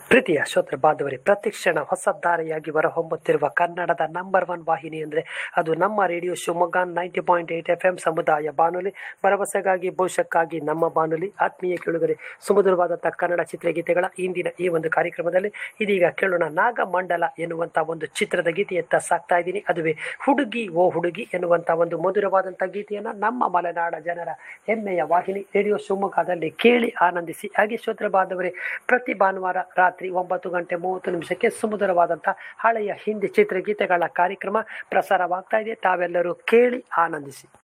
ಪ್ರೀತಿಯ ಶ್ರೋತೃ ಬಾಂಧವರೇ ಪ್ರತಿಕ್ಷಣ ಹೊಸ ಧಾರೆಯಾಗಿ ಹೊರಹೊಮ್ಮುತ್ತಿರುವ ಕನ್ನಡದ ನಂಬರ್ ಒನ್ ವಾಹಿನಿ ಅಂದರೆ ಅದು ನಮ್ಮ radio Shivamogga ninety point eight F M ಸಮುದಾಯ ಬಾನುಲಿ ಭರವಸೆಗಾಗಿ ಭವಿಷ್ಯಕ್ಕಾಗಿ ನಮ್ಮ ಬಾನುಲಿ ಆತ್ಮೀಯ ಕೇಳುಗರೆ ಸುಮಧುರವಾದಂಥ ಕನ್ನಡ ಚಿತ್ರಗೀತೆಗಳ ಇಂದಿನ ಈ ಒಂದು ಕಾರ್ಯಕ್ರಮದಲ್ಲಿ ಇದೀಗ ಕೇಳೋಣ ನಾಗಮಂಡಲ ಎನ್ನುವಂಥ ಒಂದು ಚಿತ್ರದ ಗೀತೆಯತ್ತ ಸಾಕ್ತಾ ಇದ್ದೀನಿ ಅದುವೇ ಹುಡುಗಿ ಓ ಹುಡುಗಿ ಎನ್ನುವಂಥ ಒಂದು ಮಧುರವಾದಂಥ ಗೀತೆಯನ್ನು ನಮ್ಮ ಮಲೆನಾಡ ಜನರ ಹೆಮ್ಮೆಯ ವಾಹಿನಿ ರೇಡಿಯೋ ಶಿವಮೊಗ್ಗದಲ್ಲಿ ಕೇಳಿ ಆನಂದಿಸಿ ಹಾಗೆ ಶ್ರೋತೃ ಬಾಂಧವರೇ ಪ್ರತಿ ಭಾನುವಾರ ರಾತ್ರಿ ಒಂಬತ್ತು ಗಂಟೆ ಮೂವತ್ತು ನಿಮಿಷಕ್ಕೆ ಸುಮಧುರವಾದಂಥ ಹಳೆಯ ಹಿಂದಿ ಚಿತ್ರಗೀತೆಗಳ ಕಾರ್ಯಕ್ರಮ ಪ್ರಸಾರವಾಗ್ತಾ ಇದೆ ತಾವೆಲ್ಲರೂ ಕೇಳಿ ಆನಂದಿಸಿ